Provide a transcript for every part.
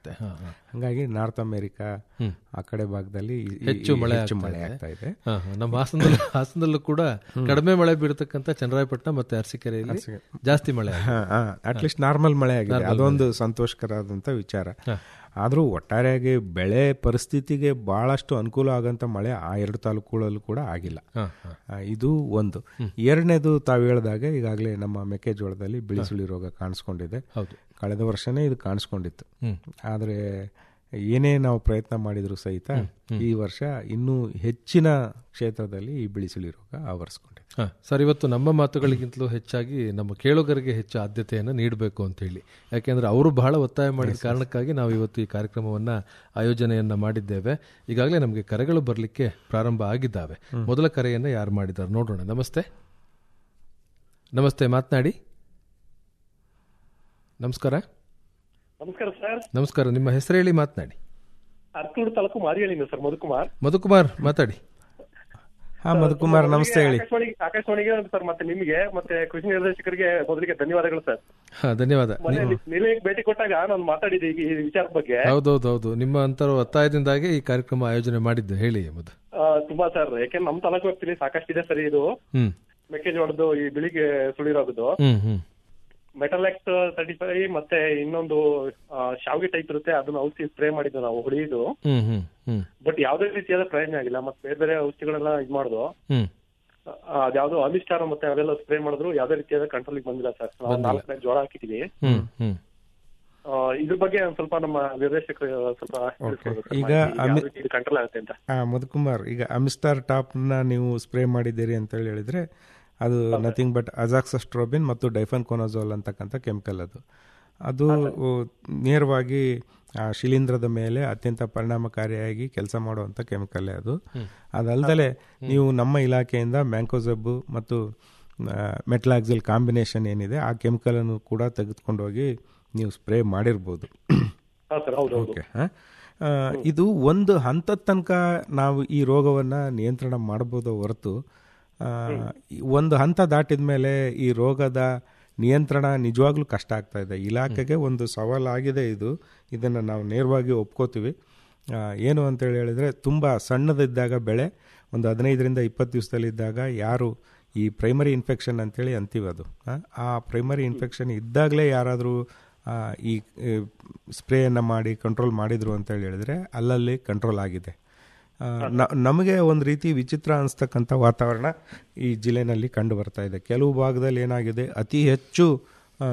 ಮತ್ತೆ ಹಾ, ಹಾ. ಹಂಗಾಗಿ ನಾರ್ತ್ ಅಮೆರಿಕಾ ಆ ಕಡೆ ಭಾಗದಲ್ಲಿ ಈ- ಈ- ಹೆಚ್ಚು ಮಳೆ ಹೆಚ್ಚು ಆಗ್ತಾ ಮಳೆ ಇದೆ. ಆಗ್ತಾ ಇದೆ ಹಾ, ಹಾ. ನಮ್ಮ ಹಾಸನದಲ್ಲೂ ಹಾಸನದಲ್ಲೂ ಕೂಡ ಕಡಿಮೆ ಮಳೆ ಬೀಳ್ತಕ್ಕಂಥ ಚನ್ನರಾಯಪಟ್ಟಣ ಮತ್ತೆ ಅರಸೀಕೆರೆಯಲ್ಲಿ ಜಾಸ್ತಿ ಮಳೆ ಆಗಿದೆ. ಅಟ್ಲೀಸ್ಟ್ ನಾರ್ಮಲ್ ಮಳೆ ಆಗಿದೆ ಅದೊಂದು ಸಂತೋಷಕರವಾದಂಥ ವಿಚಾರ ಆದರೂ ಒಟ್ಟಾರೆಯಾಗಿ ಬೆಳೆ ಪರಿಸ್ಥಿತಿಗೆ ಬಹಳಷ್ಟು ಅನುಕೂಲ ಆಗಂತ ಮಳೆ ಆ ಎರಡು ತಾಲೂಕುಗಳಲ್ಲೂ ಕೂಡ ಆಗಿಲ್ಲ ಹಾ, ಹಾ. ಆ, ಇದು ಒಂದು ಎರಡನೇದು ತಾವು ಹೇಳಿದಾಗೆ ಈಗಾಗಲೇ ನಮ್ಮ ಮೆಕ್ಕೆಜೋಳದಲ್ಲಿ ಬಿಳಿ ಸುಳಿ ರೋಗ ಕಾಣಿಸ್ಕೊಂಡಿದೆ ಹೌದು ಕಳೆದ ವರ್ಷನೇ ಇದು ಕಾಣಿಸ್ಕೊಂಡಿತ್ತು ಹ್ಮ್. ಆದರೆ ಏನೇ ನಾವು ಪ್ರಯತ್ನ ಮಾಡಿದ್ರು ಸಹಿತ ಈ ವರ್ಷ ಇನ್ನೂ ಹೆಚ್ಚಿನ ಕ್ಷೇತ್ರದಲ್ಲಿ ಈ ಬಿಳಿ ಸುಳಿ ರೋಗ ಆವರಿಸ್ಕೊಂಡಿದೆ ಹಾ, ಸರ್ ಇವತ್ತು ನಮ್ಮ ಮಾತುಗಳಿಗಿಂತಲೂ ಹೆಚ್ಚಾಗಿ ನಮ್ಮ ಕೇಳುಗರಿಗೆ ಹೆಚ್ಚು ಆದ್ಯತೆಯನ್ನು ನೀಡಬೇಕು ಅಂತ ಹೇಳಿ ಯಾಕೆಂದ್ರೆ ಅವರು ಬಹಳ ಒತ್ತಾಯ ಮಾಡಿದ ಕಾರಣಕ್ಕಾಗಿ ನಾವು ಇವತ್ತು ಈ ಕಾರ್ಯಕ್ರಮವನ್ನ ಆಯೋಜನೆಯನ್ನ ಮಾಡಿದ್ದೇವೆ ಈಗಾಗಲೇ ನಮಗೆ ಕರೆಗಳು ಬರಲಿಕ್ಕೆ ಪ್ರಾರಂಭ ಆಗಿದ್ದಾವೆ ಮೊದಲ ಕರೆಯನ್ನ ಯಾರು ಮಾಡಿದ್ದಾರೆ ನೋಡೋಣ ನಮಸ್ತೆ ನಮಸ್ತೆ ಮಾತನಾಡಿ ನಮಸ್ಕಾರ ನಮಸ್ಕಾರ ಸರ್ ನಮಸ್ಕಾರ ನಿಮ್ಮ ಹೆಸರು ಹೇಳಿ ಮಾತನಾಡಿ ಅರ್ಕೂರು ತಾಲೂಕು ಮಾರಿಯಳಿಂದ ಸರ್ ಮಧುಕುಮಾರ್ ಮಧುಕುಮಾರ್ ಮಾತಾಡಿ ಹಾ ಮಧುಕುಮಾರ್ ನಮಸ್ತೆ ಹೇಳಿ ಆಕಾಶವಾಣಿ ಆಕಾಶವಾಣಿಗೆ ಸರ್ ಮತ್ತೆ ನಿಮಗೆ ಮತ್ತೆ ಕೃಷಿ ನಿರ್ದೇಶಕರಿಗೆ ಮೊದಲಿಗೆ ಧನ್ಯವಾದಗಳು ಸರ್ ಹಾ ಧನ್ಯವಾದ ಮೊನ್ನೆ ನಿಲಯಕ್ಕೆ ಭೇಟಿ ಕೊಟ್ಟಾಗ ನಾನು ಮಾತಾಡಿದ್ದೆ ಈ ಈ ವಿಚಾರದ ಬಗ್ಗೆ ಹೌದೌದು ಹೌದು ನಿಮ್ಮ ಅಂತರ ಒತ್ತಾಯದಿಂದಾಗಿ ಈ ಕಾರ್ಯಕ್ರಮ ಆಯೋಜನೆ ಮಾಡಿದ್ದೆ ಹೇಳಿ ಮಧು ಆ, ತುಂಬಾ ಸರ್ ಯಾಕೆಂದ್ರೆ ನಮ್ಮ ತಾಲೂಕು ವ್ಯಾಪ್ತಿಲಿ ಸಾಕಷ್ಟಿದೆ ಸರ್ ಇದು ಹ್ಮ್ ಮೆಕ್ಕೆಜೋಳದ್ದು ಈ ಬಿಳಿಗೆ ಸುಳಿರೋದು ಹ್ಮ್ ಹ್ಮ್ ಮೆಟಲೆಕ್ಸ್ ತರ್ಟಿ ಫೈವ್ ಮತ್ತೆ ಇನ್ನೊಂದು ಆ, ಶಾವಿಗೆ ಟೈಪ್ ಇರುತ್ತೆ ಅದನ್ನ ಔಷಧಿ ಸ್ಪ್ರೇ ಮಾಡಿದ್ದು ನಾವು ಹೊಡೆಯೋದು ಹ್ಮ್ ಹ್ಮ್ ಹ್ಮ್ ಬಟ್ ಯಾವುದೇ ರೀತಿಯಾದ ಪ್ರಯೋಜನ ಆಗಿಲ್ಲ ಮತ್ತೆ ಬೇರೆ ಬೇರೆ ಔಷಧಿಗಳೆಲ್ಲ ಇದು ಮಾಡುದು ಹ್ಮ್ ಅದ್ಯಾವ್ದೋ ಅಮಿಸ್ಟಾರ ಮತ್ತೆ ಅವೆಲ್ಲ ಸ್ಪ್ರೇ ಮಾಡಿದ್ರು ಯಾವ್ದೇ ರೀತಿಯಾದ ಕಂಟ್ರೋಲ್ ಬಂದಿಲ್ಲ ಸರ್ ನಾವು ನಾಲ್ಕನೇ ಜೋಳ ಹಾಕಿದೀವಿ ಹ್ಮ್ ಹ್ಮ್ ಆ, ಇದ್ರ ಬಗ್ಗೆ ಒಂದ್ ಸ್ವಲ್ಪ ನಮ್ಮ ನಿರ್ದೇಶಕರು ಸ್ವಲ್ಪ ತಿಳಿಸ್ಕೊಡ್ಬೇಕು ಸರ್ ಈಗ ಮಾಹಿತಿ, ಯಾವ ಅಮಿ- ರೀತಿ ಇದು ಕಂಟ್ರೋಲ್ ಆಗುತ್ತೆ ಅಂತ ಆ, ಮಧುಕುಮಾರ್ ಈಗ ಅಮಿಸ್ಟಾರ್ ಟಾಪ್ನ ನೀವು ಸ್ಪ್ರೇ ಮಾಡಿದ್ದೀರಿ ಅಂತ ಹೇಳಿ ಹೇಳಿದ್ರೆ ಅದು ನಥಿಂಗ್ ಬಟ್ ಅಜಾಕ್ಸಸ್ಟ್ರೋಬಿನ್ ಮತ್ತು ಡೈಫನ್ ಕೊನೋಜೋಲ್ ಅಂತಕ್ಕಂಥ ಕೆಮಿಕಲ್ ಅದು ಅದು ಉ, ನೇರವಾಗಿ ಆ ಶಿಲೀಂಧ್ರದ ಮೇಲೆ ಅತ್ಯಂತ ಪರಿಣಾಮಕಾರಿಯಾಗಿ ಕೆಲಸ ಮಾಡುವಂಥ ಕೆಮಿಕಲ್ಲೇ ಅದು ಅದಲ್ದಲೆ ನೀವು ನಮ್ಮ ಇಲಾಖೆಯಿಂದ ಮ್ಯಾಂಕೋಸಬ್ಬು ಮತ್ತು ಮೆಟ್ಲಾಕ್ಸಿಲ್ ಕಾಂಬಿನೇಷನ್ ಏನಿದೆ ಆ ಕೆಮಿಕಲನ್ನು ಕೂಡ ತೆಗೆದುಕೊಂಡೋಗಿ ನೀವು ಸ್ಪ್ರೇ ಮಾಡಿರ್ಬೋದು ಹಾ ಸರ್ ಹೌದು ಹೌದು ಓಕೆ ಹಾ? ಆ, ಇದು ಒಂದು ಹಂತದ ತನಕ ನಾವು ಈ ರೋಗವನ್ನು ನಿಯಂತ್ರಣ ಮಾಡ್ಬೋದು ಹೊರತು ಆ, ಈ ಒಂದು ಹಂತ ದಾಟಿದ ಮೇಲೆ ಈ ರೋಗದ ನಿಯಂತ್ರಣ ನಿಜವಾಗ್ಲೂ ಕಷ್ಟ ಆಗ್ತಾ ಇದೆ ಇಲಾಖೆಗೆ ಒಂದು ಸವಾಲಾಗಿದೆ ಇದು ಇದನ್ನು ನಾವು ನೇರವಾಗಿ ಒಪ್ಕೋತೀವಿ ಆ, ಏನು ಅಂತೇಳಿ ಹೇಳಿದ್ರೆ ತುಂಬ ಸಣ್ಣದಿದ್ದಾಗ ಬೆಳೆ ಒಂದು ಹದಿನೈದರಿಂದ ಇಪ್ಪತ್ತು ದಿವಸದಲ್ಲಿದ್ದಾಗ ಯಾರು ಈ ಪ್ರೈಮರಿ ಇನ್ಫೆಕ್ಷನ್ ಅಂತೇಳಿ ಅಂತೀವಿ ಅದು ಆ, ಆ ಪ್ರೈಮರಿ ಇನ್ಫೆಕ್ಷನ್ ಇದ್ದಾಗಲೇ ಯಾರಾದರೂ ಈ ಸ್ಪ್ರೇಯನ್ನು ಮಾಡಿ ಕಂಟ್ರೋಲ್ ಮಾಡಿದ್ರು ಅಂತೇಳಿ ಹೇಳಿದ್ರೆ ಅಲ್ಲಲ್ಲಿ ಕಂಟ್ರೋಲ್ ಆಗಿದೆ ಆ, ನ- ನಮಗೆ ಒಂದು ರೀತಿ ವಿಚಿತ್ರ ಅನಿಸ್ತಕ್ಕಂಥ ವಾತಾವರಣ ಈ ಜಿಲ್ಲೆನಲ್ಲಿ ಕಂಡು ಬರ್ತಾ ಇದೆ ಕೆಲವು ಭಾಗದಲ್ಲಿ ಏನಾಗಿದೆ ಅತಿ ಹೆಚ್ಚು ಆ,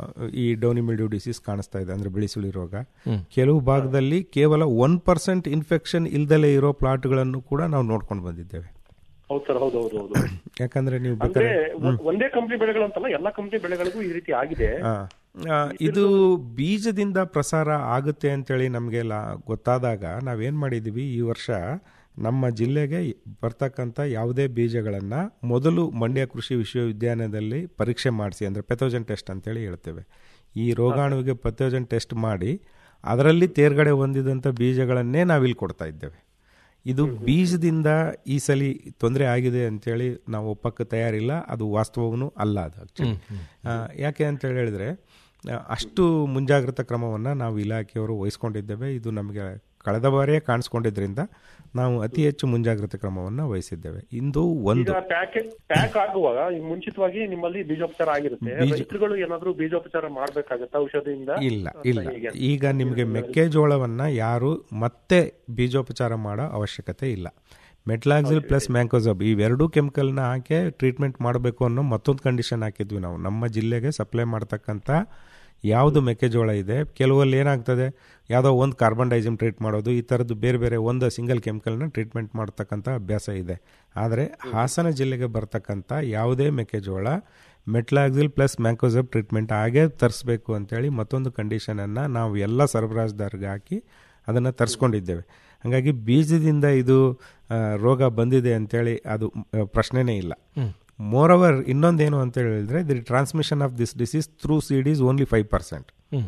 ಈ ಡೌನಿಮಿಲ್ಡ್ಯೂ ಡಿಸೀಸ್ ಕಾಣಿಸ್ತಾ ಇದೆ ಅಂದರೆ ಬಿಳಿಸುಳಿ ರೋಗ ಕೆಲವು ಭಾಗದಲ್ಲಿ ಕೇವಲ ಒನ್ ಪರ್ಸೆಂಟ್ ಇನ್ಫೆಕ್ಷನ್ ಇಲ್ದಲೇ ಇರೋ ಪ್ಲಾಟ್ಗಳನ್ನು ಕೂಡ ನಾವು ನೋಡ್ಕೊಂಡು ಬಂದಿದ್ದೇವೆ ಹೌದು ಸರ್ ಹೌದು ಹೌದು ಹೌದು ಯಾಕಂದ್ರೆ ನೀವು ಅಂದ್ರೆ ಬೇಕಾದ್ರೆ ಒ- ಒಂದೇ ಕಂಪನಿ ಬೆಳೆಗಳು ಅಂತಲ್ಲ ಎಲ್ಲಾ ಕಂಪನಿ ಬೆಳೆಗಳಿಗೂ ಈ ರೀತಿ ಆಗಿದೆ ಆ, ಆ, ಇದು ಬೀಜದಿಂದ ಪ್ರಸಾರ ಆಗುತ್ತೆ ಅಂತೇಳಿ ನಮಗೆ ಗೊತ್ತಾದಾಗ ನಾವೇನು ಮಾಡಿದ್ದೀವಿ ಈ ವರ್ಷ ನಮ್ಮ ಜಿಲ್ಲೆಗೆ ಬರ್ತಕ್ಕಂಥ ಯಾವುದೇ ಬೀಜಗಳನ್ನು ಮೊದಲು ಮಂಡ್ಯ ಕೃಷಿ ವಿಶ್ವವಿದ್ಯಾಲಯದಲ್ಲಿ ಪರೀಕ್ಷೆ ಮಾಡಿಸಿ ಅಂದರೆ ಪೆಥೋಜನ್ ಟೆಸ್ಟ್ ಅಂತೇಳಿ ಹೇಳ್ತೇವೆ ಈ ರೋಗಾಣುವಿಗೆ ಪೆಥೋಜನ್ ಟೆಸ್ಟ್ ಮಾಡಿ ಅದರಲ್ಲಿ ತೇರ್ಗಡೆ ಹೊಂದಿದಂಥ ಬೀಜಗಳನ್ನೇ ನಾವಿಲ್ಲಿ ಕೊಡ್ತಾ ಇದ್ದೇವೆ ಇದು ಬೀಜದಿಂದ ಈ ಸಲ ತೊಂದರೆ ಆಗಿದೆ ಅಂತೇಳಿ ನಾವು ಒಪ್ಪಕ್ಕೆ ತಯಾರಿಲ್ಲ ಅದು ವಾಸ್ತವವೂ ಅಲ್ಲ ಅದು ಆಕ್ಚುಲಿ ಯಾಕೆ ಅಂತ ಹೇಳಿದ್ರೆ ಆ, ಅಷ್ಟು ಮುಂಜಾಗ್ರತಾ ಕ್ರಮವನ್ನು ನಾವು ಇಲಾಖೆಯವರು ವಹಿಸ್ಕೊಂಡಿದ್ದೇವೆ ಇದು ನಮಗೆ ಕಳೆದ ಬಾರಿಯೇ ಕಾಣಿಸ್ಕೊಂಡಿದ್ರಿಂದ ನಾವು ಅತಿ ಹೆಚ್ಚು ಮುಂಜಾಗ್ರತೆ ಕ್ರಮವನ್ನು ವಹಿಸಿದ್ದೇವೆ ಇಂದು ಒಂದು ಈಗ ಪ್ಯಾಕ್ ಪ್ಯಾಕ್ ಆಗುವಾಗ ಈಗ ಮುಂಚಿತವಾಗಿ ನಿಮ್ಮಲ್ಲಿ ಬೀಜೋಪಚಾರ ಆಗಿರುತ್ತೆ ರೈತರುಗಳು ಏನಾದ್ರು ಬೀಜೋಪಚಾರ ಮಾಡ್ಬೇಕಾಗತ್ತಾ ಔಷಧಿಯಿಂದ ಇಲ್ಲ ಇಲ್ಲ ಈಗ ನಿಮಗೆ ಮೆಕ್ಕೆಜೋಳವನ್ನ ಯಾರು ಮತ್ತೆ ಬೀಜೋಪಚಾರ ಮಾಡೋ ಅವಶ್ಯಕತೆ ಇಲ್ಲ ಮೆಟ್ಲಾಕ್ಸಿಲ್ ಪ್ಲಸ್ ಮ್ಯಾಂಕೋಸಬ್ ಇವೆರಡೂ ಕೆಮಿಕಲ್ನ ಹಾಕಿ ಟ್ರೀಟ್ಮೆಂಟ್ ಮಾಡಬೇಕು ಅನ್ನೋ ಮತ್ತೊಂದು ಕಂಡೀಷನ್ ಹಾಕಿದ್ವಿ ನಾವು ನಮ್ಮ ಜಿಲ್ಲೆಗೆ ಸಪ್ಲೈ ಮಾಡ್ತಕ್ಕಂಥ ಯಾವುದು ಮೆಕ್ಕೆಜೋಳ ಇದೆ ಕೆಲವಲ್ಲಿ ಏನಾಗ್ತದೆ ಯಾವುದೋ ಒಂದು ಕಾರ್ಬನ್ ಡೈಸಿಮ್ ಟ್ರೀಟ್ ಮಾಡೋದು ಈ ಥರದ್ದು ಬೇರೆ ಬೇರೆ ಒಂದು ಸಿಂಗಲ್ ಕೆಮಿಕಲ್ನ ಟ್ರೀಟ್ಮೆಂಟ್ ಮಾಡ್ತಕ್ಕಂಥ ಅಭ್ಯಾಸ ಇದೆ ಆದರೆ ಹಾಸನ ಜಿಲ್ಲೆಗೆ ಬರ್ತಕ್ಕಂಥ ಯಾವುದೇ ಮೆಕ್ಕೆಜೋಳ ಮೆಟ್ಲಾಕ್ಸಿಲ್ ಪ್ಲಸ್ ಮ್ಯಾಂಕೋಸಬ್ ಟ್ರೀಟ್ಮೆಂಟ್ ಆಗೇ ತರಿಸ್ಬೇಕು ಅಂತೇಳಿ ಮತ್ತೊಂದು ಕಂಡೀಷನನ್ನು ನಾವು ಎಲ್ಲ ಸರಬರಾಜುದಾರ್ಗೆ ಹಾಕಿ ಅದನ್ನು ತರಿಸ್ಕೊಂಡಿದ್ದೇವೆ ಹಾಗಾಗಿ ಬೀಜದಿಂದ ಇದು ಆ, ರೋಗ ಬಂದಿದೆ ಅಂತೇಳಿ ಅದು ಆ, ಪ್ರಶ್ನೆನೇ ಇಲ್ಲ ಮೋರ್ ಓವರ್ ಇನ್ನೊಂದೇನು ಅಂತ ಹೇಳಿದ್ರೆ the transmission of this disease through seed is only five percent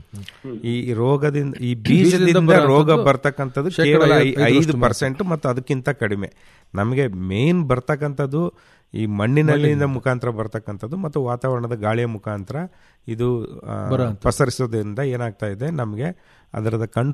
ಈ ರೋಗದಿಂದ ಈ ಬೀಜದಿಂದ ರೋಗ ಬರ್ತಕ್ಕಂಥದ್ದು ಕೇವಲ ಐ- ಐದು ಪರ್ಸೆಂಟ್ ಮತ್ತು ಅದಕ್ಕಿಂತ ಕಡಿಮೆ ನಮಗೆ ಮೇನ್ ಬರ್ತಕ್ಕಂಥದ್ದು ಈ ಮಣ್ಣಿನಲ್ಲಿಂದ ಮುಖಾಂತರ ಬರ್ತಕ್ಕಂಥದ್ದು ಮತ್ತು ವಾತಾವರಣದ ಗಾಳಿಯ ಮುಖಾಂತರ ಇದು ಆ, ಪಸರಿಸೋದ್ರಿಂದ ಏನಾಗ್ತಾ ಇದೆ ನಮಗೆ ಅದರದ ಕಂಟ್ರೋಲ್